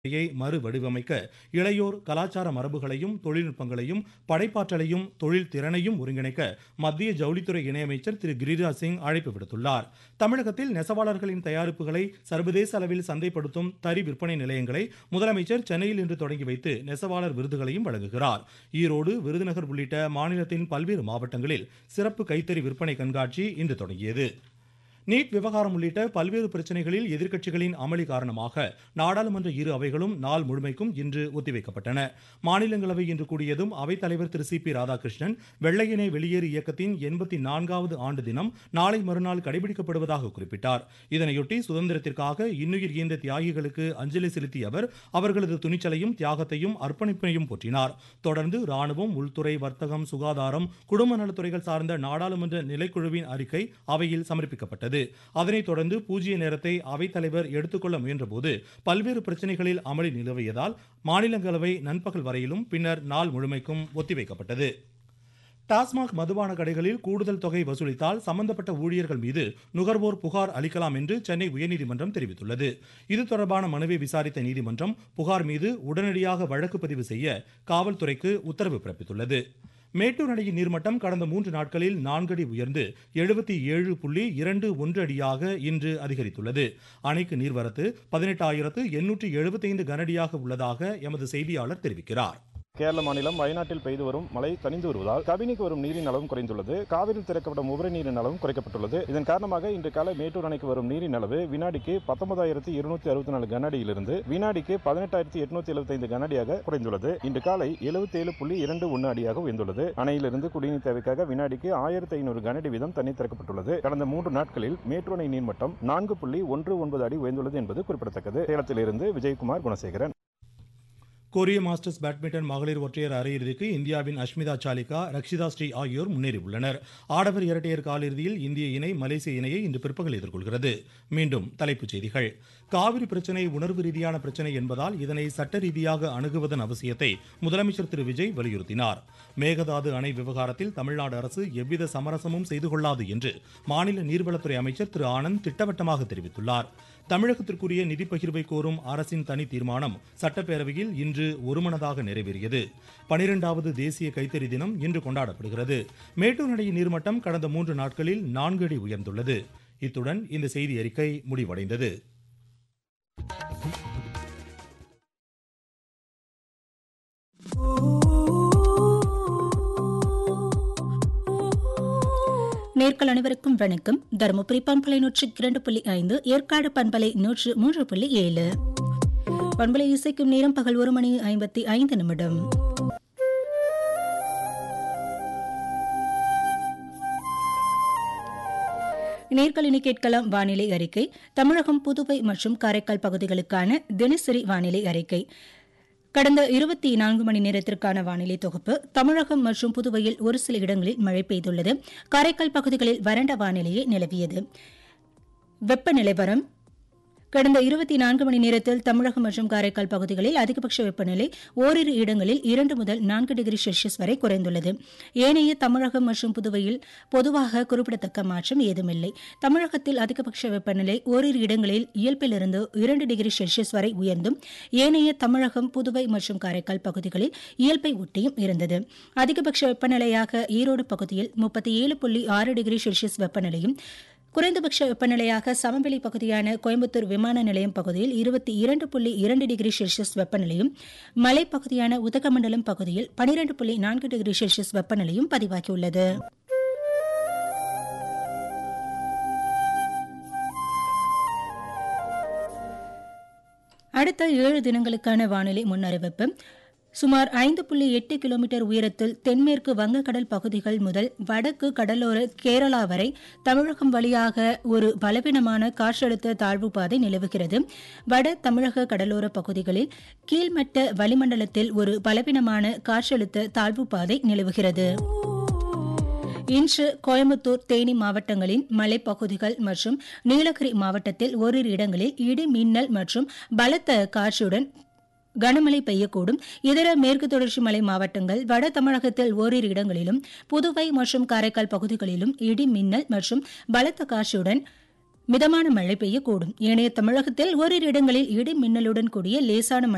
யை மறுவடிவமைக்க இளையோர் கலாச்சார மரபுகளையும் தொழில்நுட்பங்களையும் படைப்பாற்றலையும் தொழில் திறனையும் ஒருங்கிணைக்க மத்திய ஜவுளித்துறை இணையமைச்சர் திரு கிரிராஜ் சிங் அழைப்பு விடுத்துள்ளார் தமிழகத்தில் நெசவாளர்களின் தயாரிப்புகளை சர்வதேச அளவில் சந்தைப்படுத்தும் தறி விற்பனை நிலையங்களை முதலமைச்சர் சென்னையில் இன்று தொடங்கி வைத்து நெசவாளர் விருதுகளையும் வழங்குகிறார் ஈரோடு விருதுநகர் உள்ளிட்ட மாநிலத்தின் பல்வேறு மாவட்டங்களில் சிறப்பு கைத்தறி விற்பனை கண்காட்சி இன்று தொடங்கியது நீட் விவகாரம் உள்ளிட்ட பல்வேறு பிரச்சனைகளில் எதிர்க்கட்சிகளின் அமளி காரணமாக நாடாளுமன்ற இரு அவைகளும் நாள் முழுமைக்கும் இன்று ஒத்திவைக்கப்பட்டன மாநிலங்களவை இன்று கூடியதும் அவைத்தலைவர் திரு சி பி ராதாகிருஷ்ணன் வெள்ளையனே வெளியேறு இயக்கத்தின் எண்பத்தி நான்காவது ஆண்டு தினம் நாளை மறுநாள் கடைபிடிக்கப்படுவதாக குறிப்பிட்டார் இதனையொட்டி சுதந்திரத்திற்காக இன்னுயிர் ஈந்த தியாகிகளுக்கு அஞ்சலி செலுத்திய அவர் அவர்களது துணிச்சலையும் தியாகத்தையும் அர்ப்பணிப்பையும் போற்றினார் தொடர்ந்து ராணுவம் உள்துறை வர்த்தகம் சுகாதாரம் குடும்ப நலத்துறைகள் சார்ந்த நாடாளுமன்ற நிலைக்குழுவின் அறிக்கை அவையில் சமர்ப்பிக்கப்பட்டது அதனைத் தொடர்ந்து பூஜ்ய நேரத்தை அவைத்தலைவர் எடுத்துக்கொள்ள முயன்றபோது பல்வேறு பிரச்சனைகளில் அமளி நிலவியதால் மாநிலங்களவை நண்பகல் வரையிலும் பின்னர் நாள் முழுமைக்கும் ஒத்திவைக்கப்பட்டது டாஸ்மாக் மதுபான கடைகளில் கூடுதல் தொகை வசூலித்தால் சம்பந்தப்பட்ட ஊழியர்கள் மீது நுகர்வோர் புகார் அளிக்கலாம் என்று சென்னை உயர்நீதிமன்றம் தெரிவித்துள்ளது இது தொடர்பான மனுவை விசாரித்த நீதிமன்றம் புகார் மீது உடனடியாக வழக்கு பதிவு செய்ய காவல்துறைக்கு உத்தரவு பிறப்பித்துள்ளது மேட்டூர் அணையின் நீர்மட்டம் கடந்த மூன்று நாட்களில் நான்கடி உயர்ந்து எழுபத்தி ஏழு புள்ளி இரண்டு ஒன்று அடியாக இன்று அதிகரித்துள்ளது அணைக்கு நீர்வரத்து பதினெட்டாயிரத்து எண்ணூற்று எழுபத்தைந்து கனஅடியாக உள்ளதாக எமது செய்தியாளர் தெரிவிக்கிறார் கேரள மாநிலம் வயநாட்டில் பெய்து வரும் மழை தணிந்து வருவதால் கபினிக்கு வரும் நீரின் அளவும் குறைந்துள்ளது காவிரியில் திறக்கப்படும் உபரி நீரின் அளவும் குறைக்கப்பட்டுள்ளது இதன் காரணமாக இன்று காலை மேட்டூர் அணைக்கு வரும் நீரின் அளவு வினாடிக்கு பத்தொன்பதாயிரத்தி இருநூத்தி அறுபத்தி நாலு கனஅடியிலிருந்து வினாடிக்கு பதினெட்டாயிரத்தி எட்நூத்தி எழுபத்தைந்து கனஅடியாக குறைந்துள்ளது இன்று காலை எழுபத்தி ஏழு புள்ளி இரண்டு ஒன்று அடியாக உயர்ந்துள்ளது அணையிலிருந்து குடிநீர் தேவைக்காக வினாடிக்கு ஆயிரத்தி ஐநூறு கனஅடி வீதம் தண்ணீர் திறக்கப்பட்டுள்ளது கடந்த மூன்று நாட்களில் மேட்டூர் அணை நீர்மட்டம் நான்கு புள்ளி ஒன்று ஒன்பது அடி உயர்ந்துள்ளது என்பது குறிப்பிடத்தக்கது சேலத்திலிருந்து விஜயகுமார் குணசேகரன் கொரிய மாஸ்டர்ஸ் பேட்மிண்டன் மகளிர் ஒற்றையர் அரையிறுதிக்கு இந்தியாவின் அஷ்மிதா சாலிகா ரக்ஷிதா ஸ்ரீ ஆகியோர் முன்னேறியுள்ளனர் ஆடவர் இரட்டையர் காலிறுதியில் இந்திய இணை மலேசிய இணையை இன்று பிற்பகல் எதிர்கொள்கிறது மீண்டும் தலைப்புச் செய்திகள் காவிரி பிரச்சினை உணர்வு ரீதியான பிரச்சினை என்பதால் இதனை சட்ட ரீதியாக அணுகுவதன் அவசியத்தை முதலமைச்சர் திரு விஜய் வலியுறுத்தினார் மேகதாது அணை விவகாரத்தில் தமிழ்நாடு அரசு எவ்வித சமரசமும் செய்து கொள்ளாது என்று மாநில நீர்வளத்துறை அமைச்சர் திரு ஆனந்த் திட்டவட்டமாக தெரிவித்துள்ளார் தமிழகத்திற்குரிய நிதி பகிர்வை கோரும் அரசின் தனி தீர்மானம் சட்டப்பேரவையில் இன்று ஒருமனதாக நிறைவேறியது பனிரெண்டாவது தேசிய கைத்தறி தினம் இன்று கொண்டாடப்படுகிறது மேட்டூர் அணையின் நீர்மட்டம் கடந்த மூன்று நாட்களில் நான்கு அடி உயர்ந்துள்ளது இத்துடன் இந்த செய்தி அறிக்கை முடிவடைந்தது நேர்கள் அனைவருக்கும் வணக்கம் தருமபுரி பண்பலை நூற்றி இரண்டு புள்ளி ஐந்து ஏற்காடு பண்பலை நூற்று மூன்று புள்ளி ஏழு பண்பலை இசைக்கும் நேரம் பகல் ஒரு மணி ஐம்பத்தி ஐந்து நிமிடம் நேர்களினி கேட்கலாம் வானிலை அறிக்கை தமிழகம் புதுவை மற்றும் காரைக்கால் பகுதிகளுக்கான தினசரி வானிலை அறிக்கை கடந்த இருபத்தி நான்கு மணி நேரத்திற்கான வானிலை தொகுப்பு தமிழகம் மற்றும் புதுவையில் ஒரு சில இடங்களில் மழை பெய்துள்ளது காரைக்கால் பகுதிகளில் வறண்ட வானிலையே நிலவியது வெப்ப நிலவரம் கடந்த இருபத்தி நான்கு மணி நேரத்தில் தமிழகம் மற்றும் காரைக்கால் பகுதிகளில் அதிகபட்ச வெப்பநிலை ஓரிரு இடங்களில் இரண்டு முதல் நான்கு டிகிரி செல்சியஸ் வரை குறைந்துள்ளது ஏனைய தமிழகம் மற்றும் புதுவையில் பொதுவாக குறிப்பிடத்தக்க மாற்றம் ஏதுமில்லை தமிழகத்தில் அதிகபட்ச வெப்பநிலை ஓரிரு இடங்களில் இயல்பிலிருந்து இரண்டு டிகிரி செல்சியஸ் வரை உயர்ந்தும் ஏனைய தமிழகம் புதுவை மற்றும் காரைக்கால் பகுதிகளில் இயல்பை ஒட்டியும் இருந்தது அதிகபட்ச வெப்பநிலையாக ஈரோடு பகுதியில் முப்பத்தி ஏழு புள்ளி ஆறு டிகிரி செல்சியஸ் வெப்பநிலையும் குறைந்தபட்ச வெப்பநிலையாக சமவெளி பகுதியான கோயம்புத்தூர் விமான நிலையம் பகுதியில் இருபத்தி இரண்டு புள்ளி இரண்டு டிகிரி செல்சியஸ் வெப்பநிலையும் மலைப்பகுதியான உதகமண்டலம் பகுதியில் பனிரெண்டு புள்ளி நான்கு டிகிரி செல்சியஸ் வெப்பநிலையும் பதிவாகியுள்ளது அடுத்த ஏழு தினங்களுக்கான வானிலை முன்னறிவிப்பு சுமார் ஐந்து புள்ளி எட்டு கிலோமீட்டர் உயரத்தில் தென்மேற்கு வங்கக்கடல் பகுதிகள் முதல் வடக்கு கடலோர கேரளா வரை தமிழகம் வழியாக ஒரு பலவீனமான காற்றழுத்த தாழ்வு பாதை நிலவுகிறது வட தமிழக கடலோர பகுதிகளில் கீழ்மட்ட வளிமண்டலத்தில் ஒரு பலவீனமான காற்றழுத்த தாழ்வு பாதை நிலவுகிறது இன்று கோயம்புத்தூர் தேனி மாவட்டங்களின் மலைப்பகுதிகள் மற்றும் நீலகிரி மாவட்டத்தில் ஓரிரு இடங்களில் இடி மின்னல் மற்றும் பலத்த காற்றுடன் கனமழை பெய்யக்கூடும் இதர மேற்கு தொடர்ச்சி மலை மாவட்டங்கள் வட தமிழகத்தில் ஓரிரு இடங்களிலும் புதுவை மற்றும் காரைக்கால் பகுதிகளிலும் இடி மின்னல் மற்றும் பலத்த காற்றுடன் மிதமான மழை பெய்யக்கூடும் ஏனைய தமிழகத்தில் ஓரிரு இடங்களில் இடி மின்னலுடன் கூடிய லேசான மழை